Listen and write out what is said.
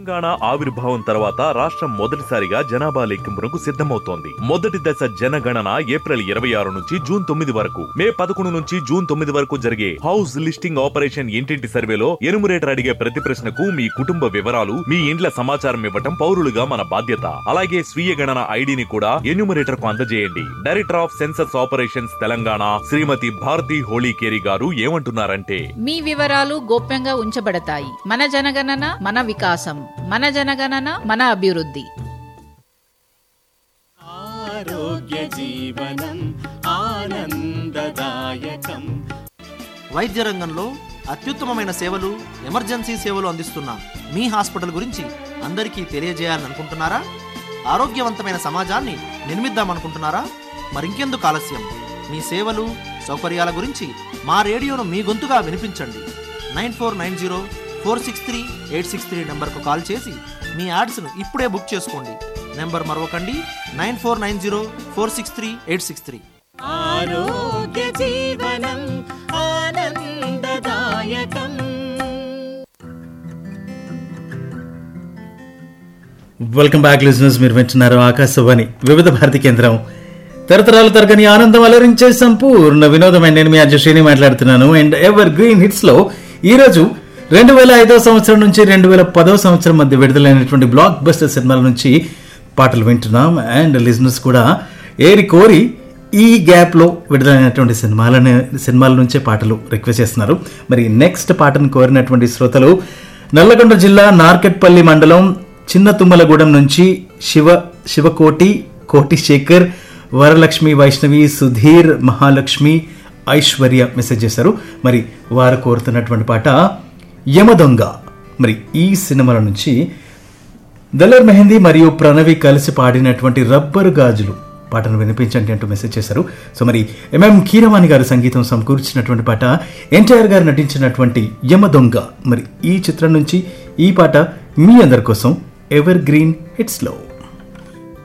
తెలంగాణ ఆవిర్భావం తర్వాత రాష్ట్రం మొదటిసారిగా జనాభా లెక్కింపునకు సిద్ధమవుతోంది మొదటి దశ జనగణన ఏప్రిల్ ఇరవై ఆరు నుంచి జూన్ తొమ్మిది వరకు మే పదకొండు నుంచి జూన్ తొమ్మిది వరకు జరిగే హౌస్ లిస్టింగ్ ఆపరేషన్ ఇంటింటి సర్వేలో ఎనుమరేటర్ అడిగే ప్రతి ప్రశ్నకు మీ కుటుంబ వివరాలు మీ ఇండ్ల సమాచారం ఇవ్వటం పౌరులుగా మన బాధ్యత అలాగే స్వీయ గణన ఐడిని కూడా ఎన్యూమరేటర్ కు అందజేయండి director of census operations Telangana Srimati Bharati Holikeri garu ఏమంటున్నారంటే మీ వివరాలు గోప్యంగా ఉంచబడతాయి మన జనగణన మన వికాసం మన జనగణన మన అభివృద్ధి ఆరోగ్య జీవనం ఆనందదాయకం వైద్య రంగంలో అత్యుత్తమమైన సేవలు ఎమర్జెన్సీ సేవలు అందిస్తున్న మీ హాస్పిటల్ గురించి అందరికీ తెలియజేయాలనుకుంటున్నారా ఆరోగ్యవంతమైన సమాజాన్ని నిర్మిద్దామనుకుంటున్నారా మరింకెందుకు ఆలస్యం మీ సేవలు సౌకర్యాల గురించి మా రేడియోను మీ గొంతుగా వినిపించండి nine four nine zero four six three eight six three నెంబర్కు కాల్ చేసి మీ యాడ్స్ను ఇప్పుడే బుక్ చేసుకోండి నెంబర్ మరొకండి nine four nine zero four six three eight six three ఆరోగ్య జీవనం ఆనందదాయకం వెల్కమ్ బ్యాక్ లిజనర్స్ మీరు వింటున్నారు ఆకాశవాణి వివిధ భారతి కేంద్రం తరతరాలు తరగని ఆనందం అలరించే సంపూర్ణ వినోదమైన నేను మీ అర్జశ్రీని మాట్లాడుతున్నాను అండ్ ఎవర్ గ్రీన్ హిట్స్ లో ఈ రోజు రెండు వేల ఐదో సంవత్సరం నుంచి రెండు వేల పదో సంవత్సరం మధ్య విడుదలైనటువంటి బ్లాక్ బస్టర్ సినిమాల నుంచి పాటలు వింటున్నాం అండ్ లిజనర్స్ కూడా ఏరి కోరి ఈ గ్యాప్ లో విడుదలైనటువంటి సినిమాలని సినిమాల నుంచే పాటలు రిక్వెస్ట్ చేస్తున్నారు మరి నెక్స్ట్ పాటను కోరినటువంటి శ్రోతలు నల్లగొండ జిల్లా నార్కెట్పల్లి మండలం చిన్న తుమ్మలగూడెం నుంచి శివ శివకోటి కోటి శేఖర్ వరలక్ష్మి వైష్ణవి సుధీర్ మహాలక్ష్మి ఐశ్వర్య మెసేజ్ చేశారు మరి వారు కోరుతున్నటువంటి పాట యమదొంగ మరి ఈ సినిమాల నుంచి దలర్ మెహందీ మరియు ప్రణవి కలిసి పాడినటువంటి రబ్బరు గాజులు పాటను వినిపించండి అంటూ మెసేజ్ చేశారు సో మరి ఎంఎం కీరవాణి గారు సంగీతం సమకూర్చినటువంటి పాట ఎన్టీఆర్ గారు నటించినటువంటి యమ దొంగ మరి ఈ చిత్రం నుంచి ఈ పాట మీ అందరి కోసం ఎవర్ గ్రీన్ హిట్స్లో